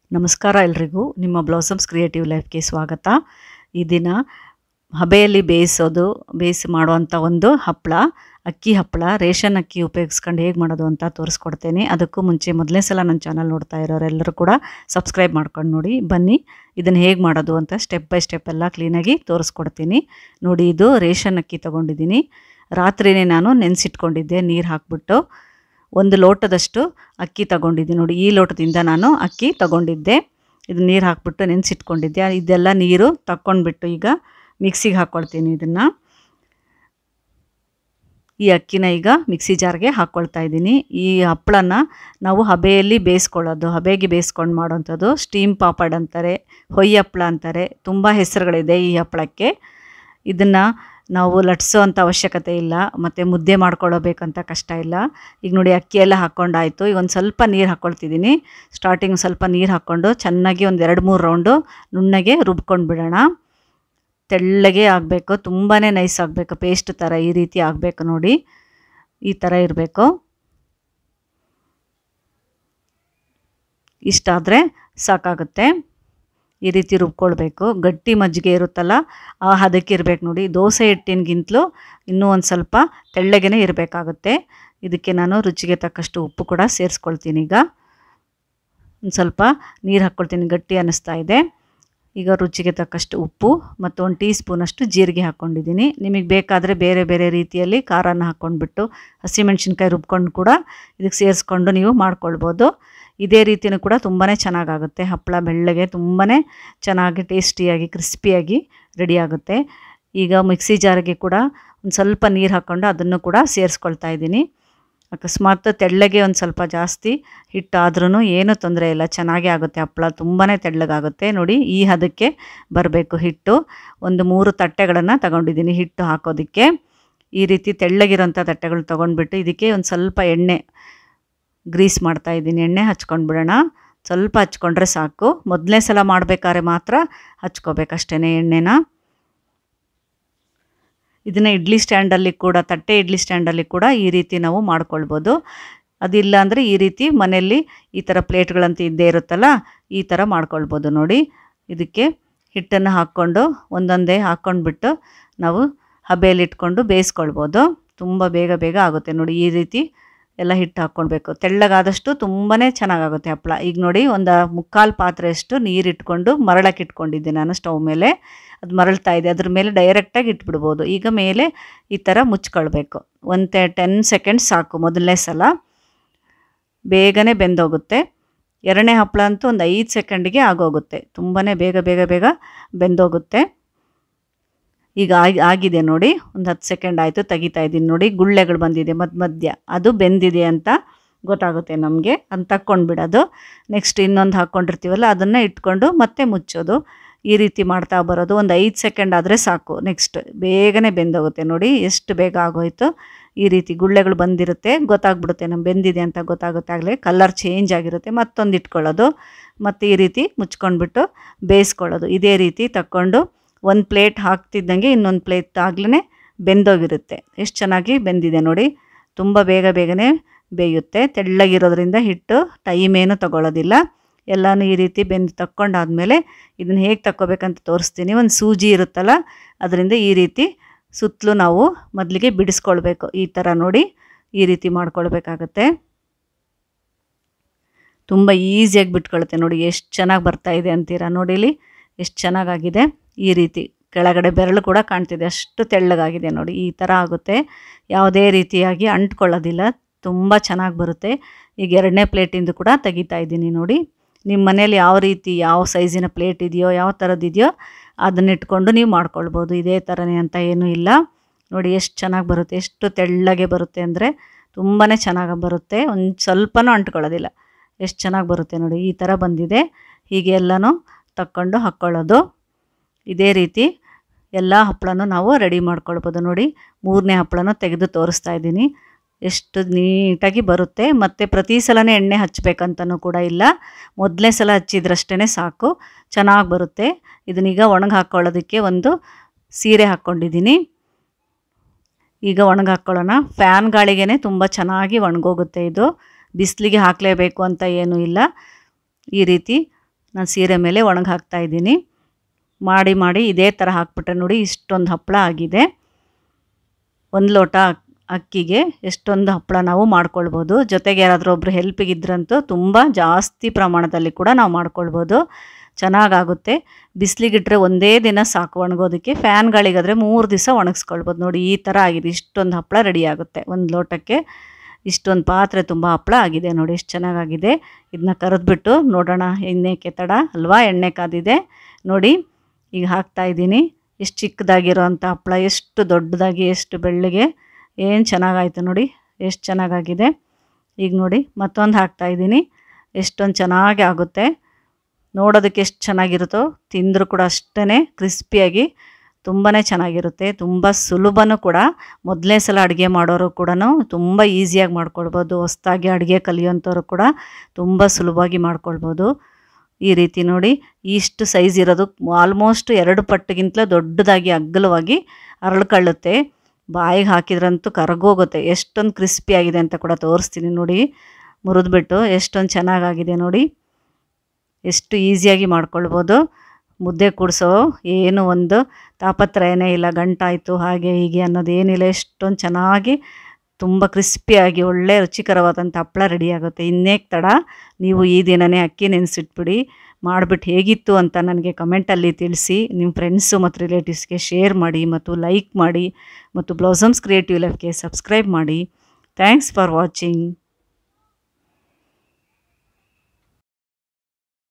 ನಮಸ್ಕಾರ ಎಲ್ರಿಗೂ ನಿಮ್ಮ ಬ್ಲಾಸಮ್ಸ್ ಕ್ರಿಯೇಟಿವ್ ಲೈಫ್ಗೆ ಸ್ವಾಗತ ಈ ದಿನ ಹಬೆಯಲ್ಲಿ ಬೇಯಿಸೋದು ಬೇಯಿಸಿ ಮಾಡುವಂಥ ಒಂದು ಹಪ್ಪಳ ಅಕ್ಕಿ ಹಪ್ಪಳ ರೇಷನ್ ಅಕ್ಕಿ ಉಪಯೋಗಿಸ್ಕೊಂಡು ಹೇಗೆ ಮಾಡೋದು ಅಂತ ತೋರಿಸ್ಕೊಡ್ತೇನೆ ಅದಕ್ಕೂ ಮುಂಚೆ ಮೊದಲನೇ ಸಲ ನನ್ನ ಚಾನಲ್ ನೋಡ್ತಾ ಇರೋರೆಲ್ಲರೂ ಕೂಡ ಸಬ್ಸ್ಕ್ರೈಬ್ ಮಾಡ್ಕೊಂಡು ನೋಡಿ ಬನ್ನಿ ಇದನ್ನು ಹೇಗೆ ಮಾಡೋದು ಅಂತ ಸ್ಟೆಪ್ ಬೈ ಸ್ಟೆಪ್ ಎಲ್ಲ ಕ್ಲೀನಾಗಿ ತೋರಿಸ್ಕೊಡ್ತೀನಿ ನೋಡಿ ಇದು ರೇಷನ್ ಅಕ್ಕಿ ತೊಗೊಂಡಿದ್ದೀನಿ ರಾತ್ರಿನೇ ನಾನು ನೆನೆಸಿಟ್ಕೊಂಡಿದ್ದೆ ನೀರು ಹಾಕ್ಬಿಟ್ಟು ಒಂದು ಲೋಟದಷ್ಟು ಅಕ್ಕಿ ತಗೊಂಡಿದ್ದೆ ನೋಡಿ ಈ ಲೋಟದಿಂದ ನಾನು ಅಕ್ಕಿ ತಗೊಂಡಿದ್ದೆ ಇದು ನೀರು ಹಾಕ್ಬಿಟ್ಟು ನೆನೆಸಿಟ್ಕೊಂಡಿದ್ದೆ ಇದೆಲ್ಲ ನೀರು ತಕ್ಕೊಂಡ್ಬಿಟ್ಟು ಈಗ ಮಿಕ್ಸಿಗೆ ಹಾಕ್ಕೊಳ್ತೀನಿ ಇದನ್ನು ಈ ಅಕ್ಕಿನ ಈಗ ಮಿಕ್ಸಿ ಜಾರ್ಗೆ ಹಾಕ್ಕೊಳ್ತಾ ಇದ್ದೀನಿ ಈ ಹಪ್ಪಳನ ನಾವು ಹಬೆಯಲ್ಲಿ ಬೇಯಿಸ್ಕೊಳ್ಳೋದು ಹಬೆಗೆ ಬೇಯಿಸ್ಕೊಂಡು ಮಾಡೋವಂಥದ್ದು ಸ್ಟೀಮ್ ಪಾಪಡ್ ಅಂತಾರೆ ಹೊಯ್ ಹಪ್ಪಳ ಅಂತಾರೆ ತುಂಬ ಹೆಸರುಗಳಿದೆ ಈ ಹಪ್ಪಳಕ್ಕೆ ಇದನ್ನು ನಾವು ಲಟ್ಸೋ ಅಂಥ ಅವಶ್ಯಕತೆ ಇಲ್ಲ ಮತ್ತು ಮುದ್ದೆ ಮಾಡ್ಕೊಳ್ಳೋಬೇಕಂತ ಕಷ್ಟ ಇಲ್ಲ ಈಗ ನೋಡಿ ಅಕ್ಕಿ ಎಲ್ಲ ಹಾಕ್ಕೊಂಡಾಯಿತು ಈಗ ಒಂದು ಸ್ವಲ್ಪ ನೀರು ಹಾಕ್ಕೊಳ್ತಿದ್ದೀನಿ ಸ್ಟಾರ್ಟಿಂಗ್ ಸ್ವಲ್ಪ ನೀರು ಹಾಕ್ಕೊಂಡು ಚೆನ್ನಾಗಿ ಒಂದು ಎರಡು ಮೂರು ರೌಂಡು ನುಣ್ಣಗೆ ರುಬ್ಕೊಂಡು ಬಿಡೋಣ ತೆಳ್ಳಗೆ ಆಗಬೇಕು ತುಂಬಾ ನೈಸ್ ಆಗಬೇಕು ಪೇಸ್ಟ್ ಥರ ಈ ರೀತಿ ಆಗಬೇಕು ನೋಡಿ ಈ ಥರ ಇರಬೇಕು ಇಷ್ಟಾದರೆ ಸಾಕಾಗುತ್ತೆ ಈ ರೀತಿ ರುಬ್ಕೊಳ್ಬೇಕು ಗಟ್ಟಿ ಮಜ್ಜಿಗೆ ಇರುತ್ತಲ್ಲ ಆ ಹದಕ್ಕೆ ಇರಬೇಕು ನೋಡಿ ದೋಸೆ ಹಿಟ್ಟಿನಗಿಂತಲೂ ಇನ್ನೂ ಒಂದು ಸ್ವಲ್ಪ ತೆಳ್ಳಗೆ ಇರಬೇಕಾಗುತ್ತೆ ಇದಕ್ಕೆ ನಾನು ರುಚಿಗೆ ತಕ್ಕಷ್ಟು ಉಪ್ಪು ಕೂಡ ಸೇರಿಸ್ಕೊಳ್ತೀನಿ ಈಗ ಒಂದು ಸ್ವಲ್ಪ ನೀರು ಹಾಕ್ಕೊಳ್ತೀನಿ ಗಟ್ಟಿ ಅನ್ನಿಸ್ತಾ ಇದೆ ಈಗ ರುಚಿಗೆ ತಕ್ಕಷ್ಟು ಉಪ್ಪು ಮತ್ತು ಒಂದು ಟೀ ಸ್ಪೂನಷ್ಟು ಜೀರಿಗೆ ಹಾಕ್ಕೊಂಡಿದ್ದೀನಿ ನಿಮಗೆ ಬೇಕಾದರೆ ಬೇರೆ ಬೇರೆ ರೀತಿಯಲ್ಲಿ ಖಾರನ ಹಾಕ್ಕೊಂಡ್ಬಿಟ್ಟು ಹಸಿಮೆಣ್ಸಿನ್ಕಾಯಿ ರುಬ್ಕೊಂಡು ಕೂಡ ಇದಕ್ಕೆ ಸೇರಿಸ್ಕೊಂಡು ನೀವು ಮಾಡ್ಕೊಳ್ಬೋದು ಇದೇ ರೀತಿಯೂ ಕೂಡ ತುಂಬಾ ಚೆನ್ನಾಗಾಗುತ್ತೆ ಹಪ್ಪಳ ಬೆಳ್ಳಗೆ ತುಂಬಾ ಚೆನ್ನಾಗಿ ಟೇಸ್ಟಿಯಾಗಿ ಕ್ರಿಸ್ಪಿಯಾಗಿ ರೆಡಿಯಾಗುತ್ತೆ ಈಗ ಮಿಕ್ಸಿ ಜಾರಿಗೆ ಕೂಡ ಒಂದು ಸ್ವಲ್ಪ ನೀರು ಹಾಕ್ಕೊಂಡು ಅದನ್ನು ಕೂಡ ಸೇರಿಸ್ಕೊಳ್ತಾ ಇದ್ದೀನಿ ಅಕಸ್ಮಾತ್ ತೆಳ್ಳಗೆ ಒಂದು ಸ್ವಲ್ಪ ಜಾಸ್ತಿ ಹಿಟ್ಟಾದ್ರೂ ಏನೂ ತೊಂದರೆ ಇಲ್ಲ ಚೆನ್ನಾಗೇ ಆಗುತ್ತೆ ಹಪ್ಪಳ ತುಂಬಾ ತೆಳ್ಳಗಾಗುತ್ತೆ ನೋಡಿ ಈ ಹದಕ್ಕೆ ಬರಬೇಕು ಹಿಟ್ಟು ಒಂದು ಮೂರು ತಟ್ಟೆಗಳನ್ನು ತಗೊಂಡಿದ್ದೀನಿ ಹಿಟ್ಟು ಹಾಕೋದಕ್ಕೆ ಈ ರೀತಿ ತೆಳ್ಳಗಿರೋಂಥ ತಟ್ಟೆಗಳು ತೊಗೊಂಡ್ಬಿಟ್ಟು ಇದಕ್ಕೆ ಒಂದು ಸ್ವಲ್ಪ ಎಣ್ಣೆ ಗ್ರೀಸ್ ಮಾಡ್ತಾ ಇದ್ದೀನಿ ಎಣ್ಣೆ ಹಚ್ಕೊಂಡು ಬಿಡೋಣ ಸ್ವಲ್ಪ ಹಚ್ಕೊಂಡ್ರೆ ಸಾಕು ಮೊದಲನೇ ಸಲ ಮಾಡಬೇಕಾದ್ರೆ ಮಾತ್ರ ಹಚ್ಕೋಬೇಕಷ್ಟೇ ಎಣ್ಣೆನ ಇದನ್ನು ಇಡ್ಲಿ ಸ್ಟ್ಯಾಂಡಲ್ಲಿ ಕೂಡ ತಟ್ಟೆ ಇಡ್ಲಿ ಸ್ಟ್ಯಾಂಡಲ್ಲಿ ಕೂಡ ಈ ರೀತಿ ನಾವು ಮಾಡ್ಕೊಳ್ಬೋದು ಅದಿಲ್ಲ ಅಂದರೆ ಈ ರೀತಿ ಮನೆಯಲ್ಲಿ ಈ ಥರ ಪ್ಲೇಟ್ಗಳಂತ ಇದ್ದೇ ಇರುತ್ತಲ್ಲ ಈ ಥರ ಮಾಡ್ಕೊಳ್ಬೋದು ನೋಡಿ ಇದಕ್ಕೆ ಹಿಟ್ಟನ್ನು ಹಾಕ್ಕೊಂಡು ಒಂದೊಂದೇ ಹಾಕ್ಕೊಂಡ್ಬಿಟ್ಟು ನಾವು ಹಬೆಯಲ್ಲಿ ಇಟ್ಕೊಂಡು ಬೇಯಿಸ್ಕೊಳ್ಬೋದು ತುಂಬ ಬೇಗ ಬೇಗ ಆಗುತ್ತೆ ನೋಡಿ ಈ ರೀತಿ ಎಲ್ಲ ಹಿಟ್ಟು ಹಾಕ್ಕೊಳ್ಬೇಕು ತೆಳ್ಳಗಾದಷ್ಟು ತುಂಬಾ ಚೆನ್ನಾಗಾಗುತ್ತೆ ಹಪ್ಪಳ ಈಗ ನೋಡಿ ಒಂದು ಮುಕ್ಕಾಲು ಪಾತ್ರೆಯಷ್ಟು ನೀರು ಇಟ್ಕೊಂಡು ಮರಳಕ್ಕೆ ಇಟ್ಕೊಂಡಿದ್ದೆ ನಾನು ಸ್ಟವ್ ಮೇಲೆ ಅದು ಮರಳ್ತಾ ಇದೆ ಅದ್ರ ಮೇಲೆ ಡೈರೆಕ್ಟಾಗಿ ಇಟ್ಬಿಡ್ಬೋದು ಈಗ ಮೇಲೆ ಈ ಥರ ಮುಚ್ಕೊಳ್ಬೇಕು ಒಂದು ಟೆನ್ ಸೆಕೆಂಡ್ಸ್ ಸಾಕು ಮೊದಲನೇ ಸಲ ಬೇಗನೆ ಬೆಂದೋಗುತ್ತೆ ಎರಡನೇ ಹಪ್ಪಳ ಅಂತೂ ಒಂದು ಐದು ಸೆಕೆಂಡಿಗೆ ಆಗೋಗುತ್ತೆ ತುಂಬಾ ಬೇಗ ಬೇಗ ಬೇಗ ಬೆಂದೋಗುತ್ತೆ ಈಗ ಆಗಿ ಆಗಿದೆ ನೋಡಿ ಒಂದು ಹತ್ತು ಸೆಕೆಂಡ್ ಆಯಿತು ತೆಗಿತಾ ಇದ್ದೀನಿ ನೋಡಿ ಗುಳ್ಳೆಗಳು ಬಂದಿದೆ ಮಧ್ಯ ಮಧ್ಯ ಅದು ಬೆಂದಿದೆ ಅಂತ ಗೊತ್ತಾಗುತ್ತೆ ನಮಗೆ ಅದು ತಕ್ಕೊಂಡ್ಬಿಡೋದು ನೆಕ್ಸ್ಟ್ ಇನ್ನೊಂದು ಹಾಕ್ಕೊಂಡಿರ್ತೀವಲ್ಲ ಅದನ್ನು ಇಟ್ಕೊಂಡು ಮತ್ತೆ ಮುಚ್ಚೋದು ಈ ರೀತಿ ಮಾಡ್ತಾ ಬರೋದು ಒಂದು ಐದು ಸೆಕೆಂಡ್ ಆದರೆ ಸಾಕು ನೆಕ್ಸ್ಟ್ ಬೇಗನೆ ಬೆಂದೋಗುತ್ತೆ ನೋಡಿ ಎಷ್ಟು ಬೇಗ ಆಗೋಯ್ತು ಈ ರೀತಿ ಗುಳ್ಳೆಗಳು ಬಂದಿರುತ್ತೆ ಗೊತ್ತಾಗ್ಬಿಡುತ್ತೆ ನಮ್ಮ ಬೆಂದಿದೆ ಅಂತ ಗೊತ್ತಾಗುತ್ತೆ ಆಗಲೇ ಕಲರ್ ಚೇಂಜ್ ಆಗಿರುತ್ತೆ ಮತ್ತೊಂದು ಇಟ್ಕೊಳ್ಳೋದು ಮತ್ತು ಈ ರೀತಿ ಮುಚ್ಕೊಂಡ್ಬಿಟ್ಟು ಬೇಯಿಸ್ಕೊಳ್ಳೋದು ಇದೇ ರೀತಿ ತಕ್ಕೊಂಡು ಒಂದು ಪ್ಲೇಟ್ ಹಾಕ್ತಿದ್ದಂಗೆ ಇನ್ನೊಂದು ಪ್ಲೇಟ್ ಆಗ್ಲೇ ಬೆಂದೋಗಿರುತ್ತೆ ಎಷ್ಟು ಚೆನ್ನಾಗಿ ಬೆಂದಿದೆ ನೋಡಿ ತುಂಬ ಬೇಗ ಬೇಗನೆ ಬೇಯುತ್ತೆ ತೆಳ್ಳಗಿರೋದ್ರಿಂದ ಹಿಟ್ಟು ಟೈಮೇನು ತಗೊಳ್ಳೋದಿಲ್ಲ ಎಲ್ಲನೂ ಈ ರೀತಿ ಬೆಂದು ತಕ್ಕೊಂಡಾದ್ಮೇಲೆ ಇದನ್ನು ಹೇಗೆ ತಕ್ಕೋಬೇಕಂತ ತೋರಿಸ್ತೀನಿ ಒಂದು ಸೂಜಿ ಇರುತ್ತಲ್ಲ ಅದರಿಂದ ಈ ರೀತಿ ಸುತ್ತಲೂ ನಾವು ಮೊದಲಿಗೆ ಬಿಡಿಸ್ಕೊಳ್ಬೇಕು ಈ ಥರ ನೋಡಿ ಈ ರೀತಿ ಮಾಡ್ಕೊಳ್ಬೇಕಾಗತ್ತೆ ತುಂಬ ಈಸಿಯಾಗಿ ಬಿಟ್ಕೊಳುತ್ತೆ ನೋಡಿ ಎಷ್ಟು ಚೆನ್ನಾಗಿ ಬರ್ತಾ ಇದೆ ಅಂತೀರಾ ನೋಡಿಲಿ ಎಷ್ಟು ಚೆನ್ನಾಗಾಗಿದೆ ಈ ರೀತಿ ಕೆಳಗಡೆ ಬೆರಳು ಕೂಡ ಕಾಣ್ತಿದೆ ಅಷ್ಟು ತೆಳ್ಳಗಾಗಿದೆ ನೋಡಿ ಈ ಥರ ಆಗುತ್ತೆ ಯಾವುದೇ ರೀತಿಯಾಗಿ ಅಂಟ್ಕೊಳ್ಳೋದಿಲ್ಲ ತುಂಬ ಚೆನ್ನಾಗಿ ಬರುತ್ತೆ ಈಗ ಎರಡನೇ ಪ್ಲೇಟಿಂದು ಕೂಡ ತೆಗಿತಾ ಇದ್ದೀನಿ ನೋಡಿ ನಿಮ್ಮ ಮನೇಲಿ ಯಾವ ರೀತಿ ಯಾವ ಸೈಜಿನ ಪ್ಲೇಟ್ ಇದೆಯೋ ಯಾವ ಥರದ್ದಿದೆಯೋ ಅದನ್ನ ಇಟ್ಕೊಂಡು ನೀವು ಮಾಡ್ಕೊಳ್ಬೋದು ಇದೇ ಥರನೇ ಅಂತ ಏನೂ ಇಲ್ಲ ನೋಡಿ ಎಷ್ಟು ಚೆನ್ನಾಗಿ ಬರುತ್ತೆ ಎಷ್ಟು ತೆಳ್ಳಗೆ ಬರುತ್ತೆ ಅಂದರೆ ತುಂಬಾ ಚೆನ್ನಾಗಿ ಬರುತ್ತೆ ಒಂದು ಸ್ವಲ್ಪನೂ ಅಂಟ್ಕೊಳ್ಳೋದಿಲ್ಲ ಎಷ್ಟು ಚೆನ್ನಾಗಿ ಬರುತ್ತೆ ನೋಡಿ ಈ ಥರ ಬಂದಿದೆ ಹೀಗೆ ಎಲ್ಲನೂ ತಕ್ಕೊಂಡು ಹಾಕ್ಕೊಳ್ಳೋದು ಇದೇ ರೀತಿ ಎಲ್ಲ ಹಪ್ಪಳನೂ ನಾವು ರೆಡಿ ಮಾಡ್ಕೊಳ್ಬೋದು ನೋಡಿ ಮೂರನೇ ಹಪ್ಪಳನೂ ತೆಗೆದು ತೋರಿಸ್ತಾ ಇದ್ದೀನಿ ಎಷ್ಟು ನೀಟಾಗಿ ಬರುತ್ತೆ ಮತ್ತು ಪ್ರತಿ ಸಲನೇ ಎಣ್ಣೆ ಹಚ್ಚಬೇಕಂತನೂ ಕೂಡ ಇಲ್ಲ ಮೊದಲನೇ ಸಲ ಹಚ್ಚಿದ್ರಷ್ಟೇ ಸಾಕು ಚೆನ್ನಾಗಿ ಬರುತ್ತೆ ಇದನ್ನೀಗ ಒಣಗಿ ಹಾಕ್ಕೊಳ್ಳೋದಕ್ಕೆ ಒಂದು ಸೀರೆ ಹಾಕ್ಕೊಂಡಿದ್ದೀನಿ ಈಗ ಒಣಗಿ ಹಾಕ್ಕೊಳ್ಳೋಣ ಫ್ಯಾನ್ ಗಾಳಿಗೆ ತುಂಬ ಚೆನ್ನಾಗಿ ಒಣಗೋಗುತ್ತೆ ಇದು ಬಿಸಿಲಿಗೆ ಹಾಕಲೇಬೇಕು ಅಂತ ಏನೂ ಇಲ್ಲ ಈ ರೀತಿ ನಾನು ಸೀರೆ ಮೇಲೆ ಒಣಗಿ ಹಾಕ್ತಾ ಇದ್ದೀನಿ ಮಾಡಿ ಮಾಡಿ ಇದೇ ಥರ ಹಾಕ್ಬಿಟ್ರೆ ನೋಡಿ ಇಷ್ಟೊಂದು ಹಪ್ಪಳ ಆಗಿದೆ ಒಂದು ಲೋಟ ಅಕ್ಕಿಗೆ ಎಷ್ಟೊಂದು ಹಪ್ಪಳ ನಾವು ಮಾಡ್ಕೊಳ್ಬೋದು ಜೊತೆಗೆ ಯಾರಾದರೂ ಒಬ್ಬರು ಹೆಲ್ಪಿಗಿದ್ರಂತೂ ತುಂಬ ಜಾಸ್ತಿ ಪ್ರಮಾಣದಲ್ಲಿ ಕೂಡ ನಾವು ಮಾಡ್ಕೊಳ್ಬೋದು ಚೆನ್ನಾಗಾಗುತ್ತೆ ಬಿಸಿಲಿಗಿಟ್ರೆ ಒಂದೇ ದಿನ ಸಾಕು ಒಣಗೋದಕ್ಕೆ ಫ್ಯಾನ್ ಗಾಳಿಗಾದರೆ ಮೂರು ದಿವಸ ಒಣಗಿಸ್ಕೊಳ್ಬೋದು ನೋಡಿ ಈ ಥರ ಆಗಿದೆ ಇಷ್ಟೊಂದು ಹಪ್ಪಳ ರೆಡಿ ಆಗುತ್ತೆ ಒಂದು ಲೋಟಕ್ಕೆ ಇಷ್ಟೊಂದು ಪಾತ್ರೆ ತುಂಬ ಹಪ್ಪಳ ಆಗಿದೆ ನೋಡಿ ಎಷ್ಟು ಚೆನ್ನಾಗಾಗಿದೆ ಇದನ್ನ ಕರೆದ್ಬಿಟ್ಟು ನೋಡೋಣ ಎಣ್ಣೆ ಕೆತ್ತಡ ಅಲ್ವಾ ಎಣ್ಣೆ ಕಾದಿದೆ ನೋಡಿ ಈಗ ಹಾಕ್ತಾ ಇದ್ದೀನಿ ಎಷ್ಟು ಚಿಕ್ಕದಾಗಿರೋ ಅಂಥ ಹಪ್ಪಳ ಎಷ್ಟು ದೊಡ್ಡದಾಗಿ ಎಷ್ಟು ಬೆಳ್ಳಗೆ ಏನು ಚೆನ್ನಾಗಾಯ್ತು ನೋಡಿ ಎಷ್ಟು ಚೆನ್ನಾಗಾಗಿದೆ ಈಗ ನೋಡಿ ಮತ್ತೊಂದು ಹಾಕ್ತಾ ಇದ್ದೀನಿ ಎಷ್ಟೊಂದು ಚೆನ್ನಾಗಿ ಆಗುತ್ತೆ ನೋಡೋದಕ್ಕೆ ಎಷ್ಟು ಚೆನ್ನಾಗಿರುತ್ತೋ ತಿಂದರೂ ಕೂಡ ಅಷ್ಟೇ ಕ್ರಿಸ್ಪಿಯಾಗಿ ತುಂಬಾ ಚೆನ್ನಾಗಿರುತ್ತೆ ತುಂಬ ಸುಲಭನೂ ಕೂಡ ಮೊದಲನೇ ಸಲ ಅಡುಗೆ ಮಾಡೋರು ಕೂಡ ತುಂಬ ಈಸಿಯಾಗಿ ಮಾಡ್ಕೊಳ್ಬೋದು ಹೊಸ್ದಾಗಿ ಅಡುಗೆ ಕಲಿಯೋಂಥವ್ರು ಕೂಡ ತುಂಬ ಸುಲಭವಾಗಿ ಮಾಡ್ಕೊಳ್ಬೋದು ಈ ರೀತಿ ನೋಡಿ ಇಷ್ಟು ಸೈಜ್ ಇರೋದು ಆಲ್ಮೋಸ್ಟ್ ಎರಡು ಪಟ್ಟಿಗಿಂತಲೂ ದೊಡ್ಡದಾಗಿ ಅಗ್ಗಲವಾಗಿ ಅರಳ್ಕೊಳ್ಳುತ್ತೆ ಬಾಯಿಗೆ ಹಾಕಿದ್ರಂತೂ ಕರಗೋಗುತ್ತೆ ಎಷ್ಟೊಂದು ಕ್ರಿಸ್ಪಿ ಆಗಿದೆ ಅಂತ ಕೂಡ ತೋರಿಸ್ತೀನಿ ನೋಡಿ ಮುರಿದ್ಬಿಟ್ಟು ಎಷ್ಟೊಂದು ಚೆನ್ನಾಗಾಗಿದೆ ನೋಡಿ ಎಷ್ಟು ಈಸಿಯಾಗಿ ಮಾಡ್ಕೊಳ್ಬೋದು ಮುದ್ದೆ ಕೂಡಿಸೋ ಏನು ಒಂದು ತಾಪತ್ರಯನೇ ಇಲ್ಲ ಗಂಟಾಯಿತು ಹಾಗೆ ಹೀಗೆ ಅನ್ನೋದೇನಿಲ್ಲ ಎಷ್ಟೊಂದು ಚೆನ್ನಾಗಿ ತುಂಬ ಕ್ರಿಸ್ಪಿಯಾಗಿ ಒಳ್ಳೆ ರುಚಿಕರವಾದಂಥ ಹಪ್ಪಳ ರೆಡಿಯಾಗುತ್ತೆ ಇನ್ನೇಕೆ ತಡ ನೀವು ಈ ದಿನವೇ ಅಕ್ಕಿ ನೆನೆಸಿಟ್ಬಿಡಿ ಮಾಡಿಬಿಟ್ಟು ಹೇಗಿತ್ತು ಅಂತ ನನಗೆ ಕಮೆಂಟಲ್ಲಿ ತಿಳಿಸಿ ನಿಮ್ಮ ಫ್ರೆಂಡ್ಸು ಮತ್ತು ರಿಲೇಟಿವ್ಸ್ಗೆ ಶೇರ್ ಮಾಡಿ ಮತ್ತು ಲೈಕ್ ಮಾಡಿ ಮತ್ತು ಬ್ಲೌಸಮ್ಸ್ ಕ್ರಿಯೇಟಿವ್ ಲೈಫ್ಗೆ ಸಬ್ಸ್ಕ್ರೈಬ್ ಮಾಡಿ ಥ್ಯಾಂಕ್ಸ್ ಫಾರ್ ವಾಚಿಂಗ್